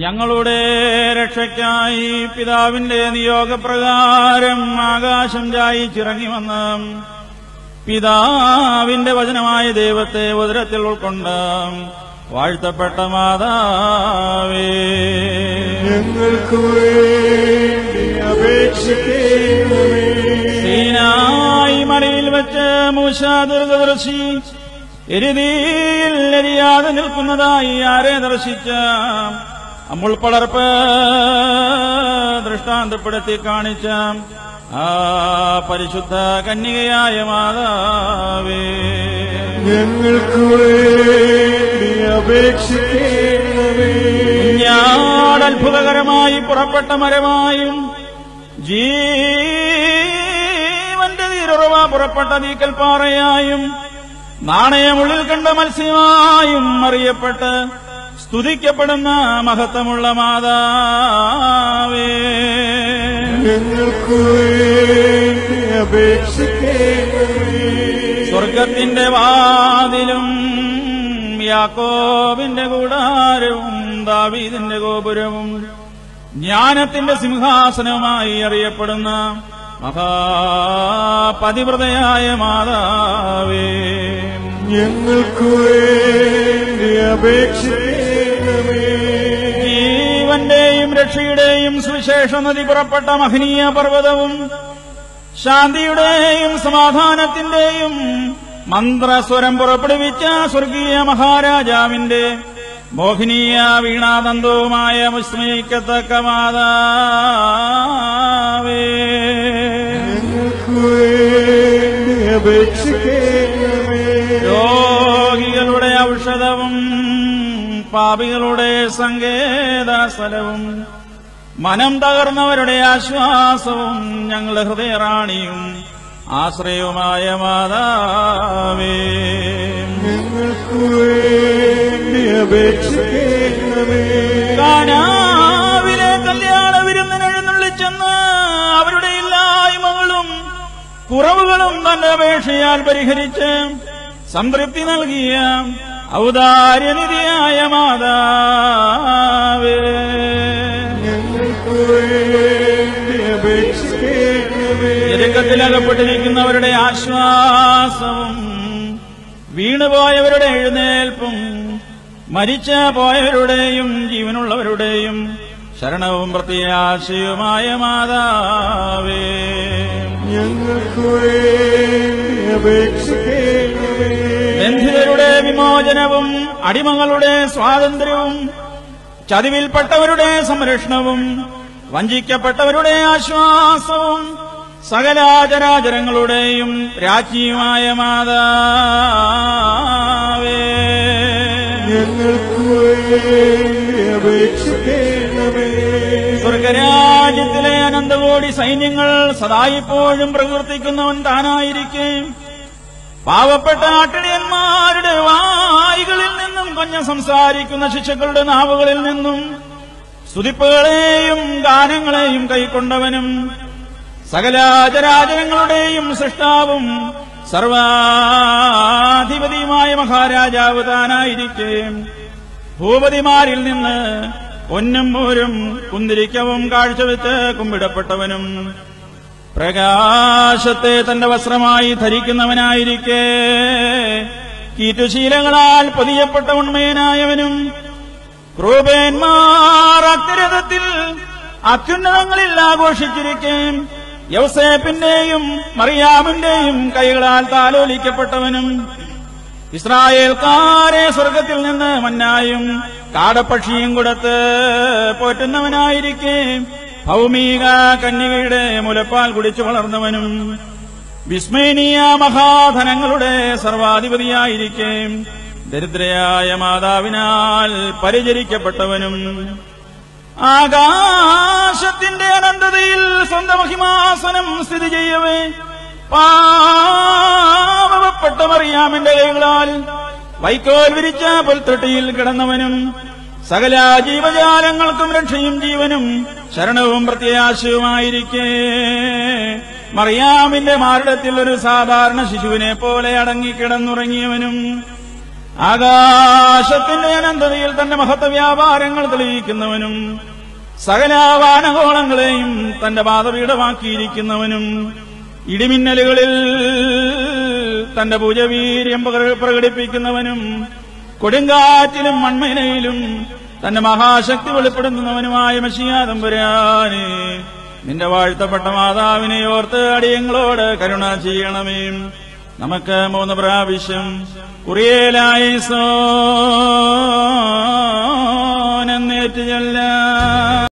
ഞങ്ങളുടെ രക്ഷയ്ക്കായി പിതാവിന്റെ നിയോഗപ്രകാരം ആകാശം ചായിച്ചിറങ്ങി വന്ന് പിതാവിന്റെ വചനമായ ദൈവത്തെ ഉദരത്തിൽ ഉൾക്കൊണ്ട് വാഴ്ത്തപ്പെട്ട മാതാവേ ഞങ്ങൾക്ക് വേണ്ടി അപേക്ഷിക്കണമേ സീനായി മലയിൽ വെച്ച് മൂശ ദീർഘദർശി എരുതിയിൽ എരിയാതെ നിൽക്കുന്നതായി ആരെ ദർശിച്ച അമുൾ പളർപ്പ് ദൃഷ്ടാന്തപ്പെടുത്തി കാണിച്ച ആ പരിശുദ്ധ കന്യകയായ മാതാവേ ഞങ്ങൾക്ക് വേണ്ടി അപേക്ഷിക്കണമേ ഞാൻ അത്ഭുതകരമായി പുറപ്പെട്ട മരമായും ജീവന്റെ തീരുറവ പുറപ്പെട്ട തീക്കൽപ്പാറയായും നാണയമുള്ളിൽ കണ്ട മത്സ്യമായും അറിയപ്പെട്ട് സ്തുതിക്കപ്പെടുന്ന മഹത്വമുള്ള മാതാവേ ഞങ്ങൾക്ക് വേണ്ടി അപേക്ഷിക്കണമേ സ്വർഗത്തിന്റെ വാതിലും യാക്കോബിന്റെ കൂടാരവും ദാവീദിന്റെ ഗോപുരവും ജ്ഞാനത്തിന്റെ സിംഹാസനവുമായി അറിയപ്പെടുന്ന മഹാപതിവ്രതയായ മാതാവേ ഞങ്ങൾക്ക് വേണ്ടി അപേക്ഷിക്കണമേ ജീവന്റെയും രക്ഷയുടെയും സുവിശേഷ നദി പുറപ്പെട്ട മഹനീയ പർവ്വതവും ശാന്തിയുടെയും സമാധാനത്തിന്റെയും മന്ത്രസ്വരം പുറപ്പെടുവിച്ച സ്വർഗീയ മഹാരാജാവിന്റെ മോഹിനീയ വീണാതന്തവുമായ വിസ്മയിക്കത്തക്ക മാതാവേ ഞങ്ങൾക്ക് വേണ്ടി അപേക്ഷിക്കണമേ രോഗികളുടെ ഔഷധവും പാപികളുടെ സങ്കേത സ്ഥലവും മനം തകർന്നവരുടെ ആശ്വാസവും ഞങ്ങളുടെ ഹൃദയറാണിയും ആശ്രയവുമായ മാതാവേ ഞങ്ങൾക്ക് വേണ്ടി അപേക്ഷിക്കണമേ കാനാവിലെ കല്യാണ വിരുന്നിനെഴുന്നള്ളിച്ചെന്ന് അവരുടെ ഇല്ലായ്മകളും കുറവുകളും തന്റെ അപേക്ഷയാൽ പരിഹരിച്ച് സംതൃപ്തി നൽകിയ ഔദാര്യനിധിയായ മാതാവേ ഞങ്ങൾക്ക് വേണ്ടി അപേക്ഷിക്കണമേ ഞെരുക്കത്തിലകപ്പെട്ടിരിക്കുന്നവരുടെ ആശ്വാസവും വീണുപോയവരുടെ എഴുന്നേൽപ്പും മരിച്ച പോയവരുടെയും ജീവനുള്ളവരുടെയും ശരണവും പ്രത്യാശയുമായ മാതാവേ ഞങ്ങൾക്ക് വേണ്ടി അപേക്ഷിക്കണമേ ബന്ധിതരുടെ വിമോചനവും അടിമകളുടെ സ്വാതന്ത്ര്യവും ചതിവിൽപ്പെട്ടവരുടെ സംരക്ഷണവും വഞ്ചിക്കപ്പെട്ടവരുടെ ആശ്വാസവും സകലാചരാചരങ്ങളുടെയും രാജ്ഞിയുമായ മാതാവേ ഞങ്ങൾക്ക് വേണ്ടി അപേക്ഷിക്കണമേ സ്വർഗരാജ്യത്തിലെ അനന്തകോടി സൈന്യങ്ങൾ സദായിപ്പോഴും പ്രകീർത്തിക്കുന്നവൻ താനായിരിക്കെ പാവപ്പെട്ട ആട്ടിടിയന്മാരുടെ വായികളിൽ നിന്നും കൊഞ്ഞ സംസാരിക്കുന്ന ശിശുക്കളുടെ നാവുകളിൽ നിന്നും സ്തുതിപ്പുകളെയും ഗാനങ്ങളെയും കൈക്കൊണ്ടവനും സകലാചരാചരങ്ങളുടെയും സൃഷ്ടാവും സർവാധിപതിയുമായ മഹാരാജാവ് താനായിരിക്കെ ഭൂപതിമാരിൽ നിന്ന് പൊന്നും മൂരും കുന്തിരിക്കവും കാഴ്ചവെച്ച് കുമ്പിടപ്പെട്ടവനും പ്രകാശത്തെ തന്റെ വസ്ത്രമായി ധരിക്കുന്നവനായിരിക്കെ കീറ്റുശീലങ്ങളാൽ പൊതിയപ്പെട്ട ഉണ്മയനായവനും ക്രൂപേന്മാർ അത്യരഥത്തിൽ അത്യുന്നതങ്ങളിൽ ആഘോഷിച്ചിരിക്കെ യൗസേപ്പിന്റെയും മറിയാമിന്റെയും കൈകളാൽ താലോലിക്കപ്പെട്ടവനും ഇസ്രായേൽക്കാരെ സ്വർഗത്തിൽ നിന്ന് മന്നായും കാടപ്പക്ഷിയും കൊടുത്ത് പോറ്റുന്നവനായിരിക്കെ ഭൗമിക കന്യകയുടെ മുലപ്പാൽ കുടിച്ചു വളർന്നവനും വിസ്മയനീയ മഹാധനങ്ങളുടെ സർവാധിപതിയായിരിക്കെ ദരിദ്രയായ മാതാവിനാൽ പരിചരിക്കപ്പെട്ടവനും ആകാശത്തിന്റെ അനന്തതയിൽ സ്വന്തം മഹിമാസനം സ്ഥിതി ചെയ്യവേ പാവപ്പെട്ട മറിയാമിന്റെ കൈകളാൽ വൈക്കോൽ വിരിച്ച പുൽത്തൊട്ടിയിൽ കിടന്നവനും സകല ജീവജാലങ്ങൾക്കും രക്ഷയും ജീവനും ശരണവും പ്രത്യാശയുമായിരിക്കെ മറിയാമിന്റെ മാറിടത്തിൽ ഒരു സാധാരണ ശിശുവിനെ പോലെ അടങ്ങിക്കിടന്നുറങ്ങിയവനും ആകാശത്തിന്റെ അനന്തതയിൽ തന്റെ മഹത്വ വ്യാപാരങ്ങൾ തെളിയിക്കുന്നവനും സകല വാനകോളങ്ങളെയും തന്റെ പാതപീഠമാക്കിയിരിക്കുന്നവനും ഇടിമിന്നലുകളിൽ തന്റെ പൂജവീര്യം പ്രക- പ്രകടിപ്പിക്കുന്നവനും കൊടുങ്കാറ്റിലും മൺമൈനയിലും തന്റെ മഹാശക്തി വെളിപ്പെടുത്തുന്നവനുമായ മഷിയാതമ്പുരാനെ നിന്റെ വാഴ്ത്തപ്പെട്ട മാതാവിനെ ഓർത്ത് അടിയങ്ങളോട് കരുണ ചെയ്യണമേ നമുക്ക് മൂന്ന് പ്രാവശ്യം കുറിയേലായി സോനെന്നേറ്റ് ചെല്ലാം